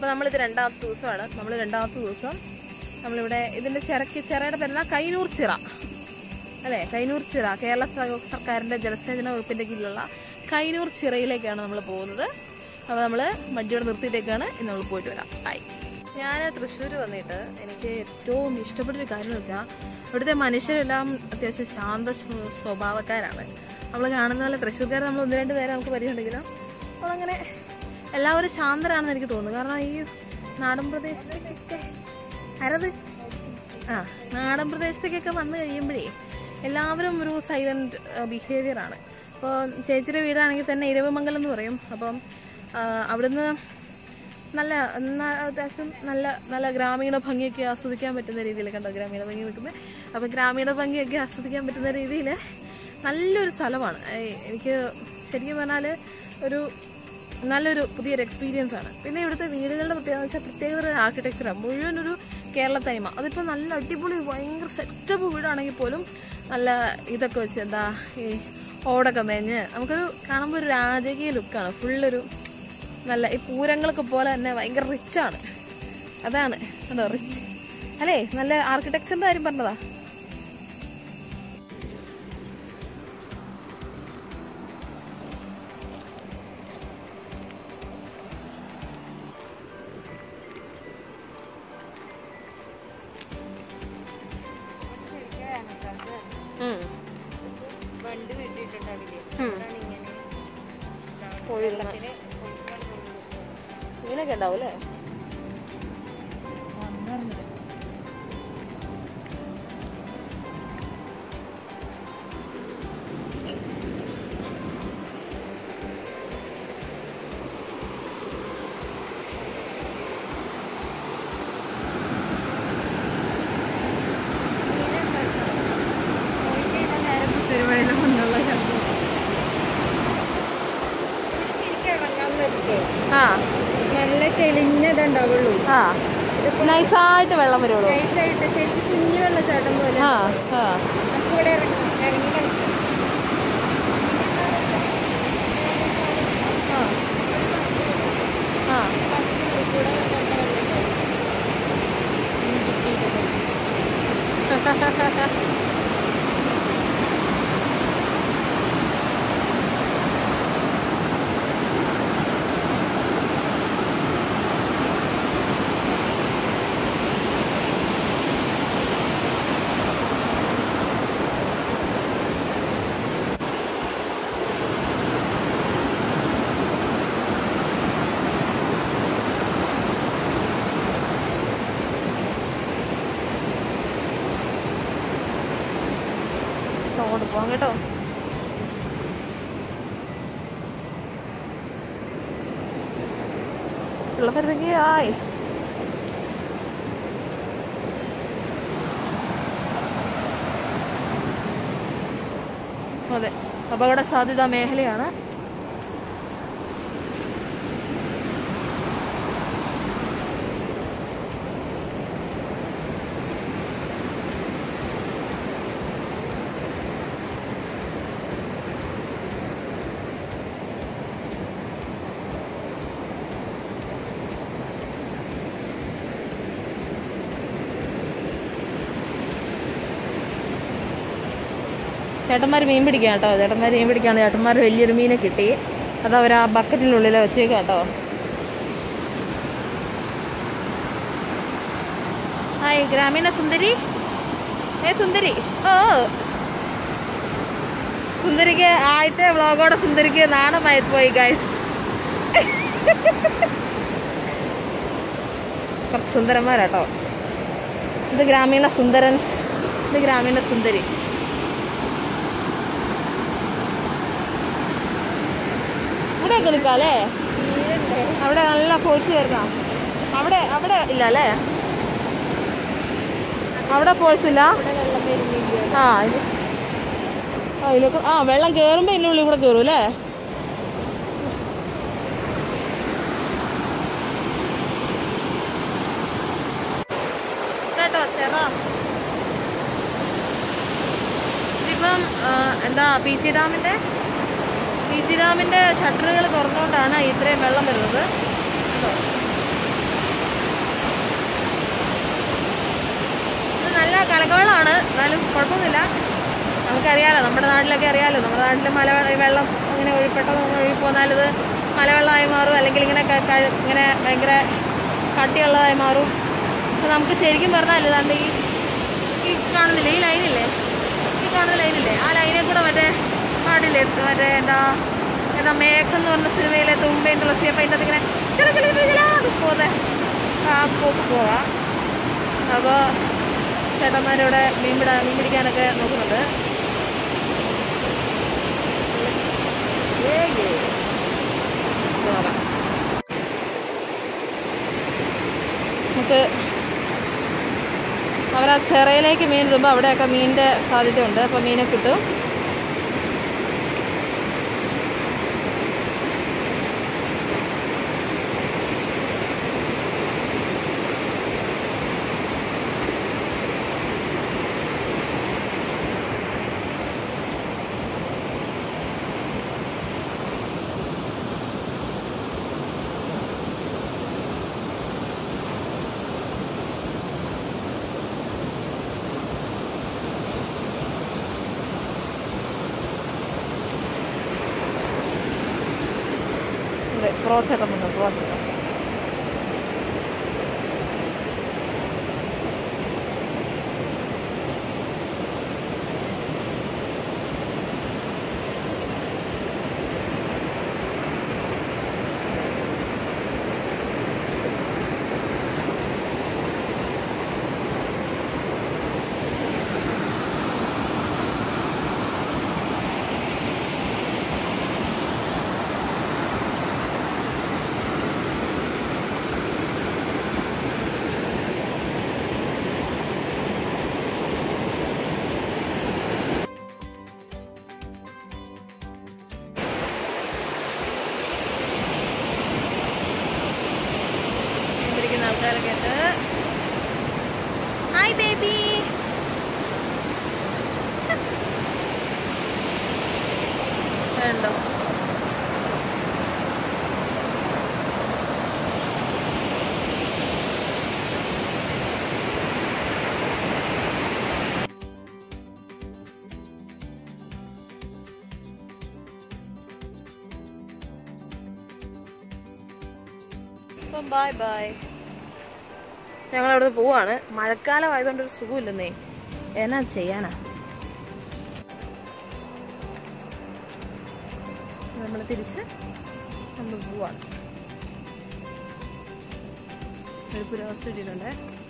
അപ്പൊ നമ്മളിത് രണ്ടാമത്തെ ദിവസമാണ് നമ്മൾ രണ്ടാമത്തെ ദിവസം നമ്മളിവിടെ ഇതിന്റെ ചിറക്ക് ചിറയുടെ പേരുന്ന കൈനൂർ ചിറ അല്ലെ കൈനൂർ ചിറ കേരള സ- സർക്കാരിന്റെ ജലസേചന വകുപ്പിന്റെ കീഴിലുള്ള കൈനൂർ ചിറയിലേക്കാണ് നമ്മൾ പോകുന്നത് അപ്പൊ നമ്മള് വണ്ടിയോടെ നിർത്തിയിട്ടേക്കാണ് ഇന്ന് നമ്മൾ പോയിട്ട് വരാം ആയി ഞാൻ തൃശ്ശൂർ വന്നിട്ട് എനിക്ക് ഏറ്റവും ഇഷ്ടപ്പെട്ടൊരു കാര്യം എന്ന് വെച്ചാൽ ഇവിടുത്തെ മനുഷ്യരെല്ലാം അത്യാവശ്യം ശാന്ത സ്വ- സ്വഭാവക്കാരാണ് നമ്മൾ കാണുന്ന പോലെ തൃശ്ശൂർക്കാർ നമ്മൾ ഒന്ന് രണ്ട് പേരെ നമുക്ക് പരിചയമുണ്ടെങ്കിലും നമ്മളങ്ങനെ എല്ലാവരും ശാന്തരാണെന്ന് എനിക്ക് തോന്നുന്നു കാരണം ഈ നാടൻ പ്രദേശത്തേക്കൊക്കെ ആരത് ആ നാടൻ പ്രദേശത്തേക്കൊക്കെ വന്നു കഴിയുമ്പോഴേ എല്ലാവരും ഒരു സൈലന്റ് ബിഹേവിയർ ആണ് അപ്പോൾ ചേച്ചിയുടെ വീടാണെങ്കിൽ തന്നെ ഇരവമംഗലം എന്ന് പറയും അപ്പം ആ, അവിടുന്ന് നല്ല ന- അത്യാവശ്യം നല്ല നല്ല ഗ്രാമീണ ഭംഗിയൊക്കെ ആസ്വദിക്കാൻ പറ്റുന്ന രീതിയിൽ കണ്ടോ ഗ്രാമീണ ഭംഗി നിൽക്കുന്നത് അപ്പം ഗ്രാമീണ ഭംഗിയൊക്കെ ആസ്വദിക്കാൻ പറ്റുന്ന രീതിയിൽ നല്ലൊരു സ്ഥലമാണ് ഏയ് എനിക്ക് ശരിക്കും പറഞ്ഞാൽ ഒരു നല്ലൊരു പുതിയൊരു എക്സ്പീരിയൻസ് ആണ് പിന്നെ ഇവിടുത്തെ വീടുകളുടെ പ്രത്യേകത എന്ന് വെച്ചാൽ പ്രത്യേകത ആർക്കിടെക്ചറാണ് മുഴുവൻ ഒരു കേരള തൈമ അതിപ്പോൾ നല്ല അടിപൊളി ഭയങ്കര സെറ്റപ്പ് വീടാണെങ്കിൽ പോലും നല്ല ഇതൊക്കെ വെച്ച് എന്താ ഈ ഓടൊക്കെ മേഞ്ഞ് നമുക്കൊരു കാണുമ്പോൾ ഒരു രാജകീയ ലുക്കാണ് ഫുള്ളൊരു നല്ല ഈ പൂരങ്ങളൊക്കെ പോലെ തന്നെ ഭയങ്കര റിച്ചാണ് അതാണ് കണ്ടോ റിച്ച് അല്ലേ നല്ല ആർക്കിടെക്ചറിന്റെ കാര്യം പറഞ്ഞതാ ഉം. വണ്ടി വെട്ടിയിട്ടുണ്ടാവില്ലേ ഉം. അതാണ് ഇങ്ങനെ കോഴികളെ ഇങ്ങനെയൊക്കെ ഉണ്ടാവും അല്ലേ പെരുമഴയിലെ മുന്നുള്ള ശബ്ദം ആ നല്ല തെളിഞ്ഞതുണ്ടാവുള്ളൂ ആ നൈസായിട്ട് വെള്ളം വരുള്ളൂ നൈസായിട്ട് ശരിക്കും കുഞ്ഞു വെള്ളച്ചാട്ടം പോലെ ആ ആ നമുക്ക് ഇവിടെ ഇറങ്ങി ഇറങ്ങി കളിക്കാം ആ അങ്ങോട്ട് പോവാം കേട്ടോ പിള്ളേർക്ക് ആയി അതെ അപകട സാധ്യതാ മേഖലയാണ് ചേട്ടന്മാർ മീൻ പിടിക്കാം കേട്ടോ ചേട്ടന്മാർ മീൻ പിടിക്കാണ് ചേട്ടന്മാർ വലിയൊരു മീനെ കിട്ടി അത് അവർ ആ ബക്കറ്റിനുള്ളിൽ വെച്ചേക്കാം കേട്ടോ ഹായ് ഗ്രാമീണ സുന്ദരി ഏ സുന്ദരി ഓ സുന്ദരിക്ക് ആദ്യത്തെ വ്ളോഗോടെ സുന്ദരിക്ക് നാണമായി പോയി ഗൈസ് കുറച്ച് സുന്ദരന്മാരാട്ടോ ഇത് ഗ്രാമീണ സുന്ദരൻസ് ഇത് ഗ്രാമീണ സുന്ദരി ഇവിടെയൊക്കെ നിൽക്കാം അല്ലേ അവിടെ നല്ല ഫോഴ്സ് വരുന്ന അവിടെ അവിടെ ഇല്ല അല്ലേ അവിടെ ഫോഴ്സ് ഇല്ല ആ ഇത് ആ ഇതിലൊക്കെ ആ വെള്ളം കയറുമ്പോൾ ഇതിൻ്റെ ഉള്ളിൽ കൂടെ കയറും അല്ലേ കേട്ടോ ചെറ ഇതിപ്പം ആ, എന്താ പി സി ഡാമിൻ്റെ പി സി ഡാമിൻ്റെ ഷട്ടറുകൾ തുറന്നുകൊണ്ടാണ് ഇത്രയും വെള്ളം വരുന്നത് കേട്ടോ കലക്കവെള്ളമാണ് എന്നാലും കുഴപ്പമൊന്നുമില്ല നമുക്കറിയാലോ നമ്മുടെ നാട്ടിലൊക്കെ അറിയാലോ നമ്മുടെ നാട്ടിൽ മല വെള്ളം അങ്ങനെ ഒഴി പെട്ടെന്ന് ഒഴുകി പോന്നാലിത് മലവെള്ളമായി മാറും അല്ലെങ്കിൽ ഇങ്ങനെ ക- ക- ഇങ്ങനെ ഭയങ്കര കട്ടിയുള്ളതായി മാറും അപ്പോൾ നമുക്ക് ശരിക്കും പറഞ്ഞാൽ ഇതാണ്ട് ഈ ഈ കാണുന്നില്ലേ ഈ ലൈനില്ലേ ഈ കാണുന്ന ലൈനില്ലേ ആ ലൈനെ കൂടെ മറ്റേ പാടില്ലേ മറ്റേ എന്താ എന്താ മേഘം എന്ന് പറഞ്ഞ സിനിമയിലെ തുമ്പയും തുളസിയൊക്കെ അതിൻ്റെ അകത്ത് ഇങ്ങനെ ചില ചില ചില ചില അത് പോലെ ആ പോക്ക് പോകാം അപ്പോൾ ചേട്ടന്മാരിവിടെ മീൻ പിടാ മീൻ പിടിക്കാനൊക്കെ നോക്കുന്നുണ്ട് ഏയ്. ഇത് നോക്കാം. നമുക്ക് അവരാ ചെറയിലേക്ക് മീൻ ഇടുമ്പോൾ അവിടെയൊക്കെ മീനിൻ്റെ സാധ്യതയുണ്ട് അപ്പോൾ മീനെ കിട്ടും അതെ പ്രോച്ചേട്ടൻ വന്നു പ്രോച്ചേട്ടൻ മീൻ പിടിക്കുന്ന ആൾക്കാരൊക്കെ ഉണ്ട് ഹായ് ബേബി ഉണ്ടോ അപ്പം ബൈ ബൈ ഞങ്ങൾ അവിടെ പോവാണ് മഴക്കാലം ആയതുകൊണ്ട് ഒരു സുഖമില്ലെന്നേ എന്നാ ചെയ്യാനാ നമ്മൾ തിരിച്ച് നമ്മൾ പോവാണ് ഒരു പുരാവസ്തു ഇട്ടിട്ടുണ്ട്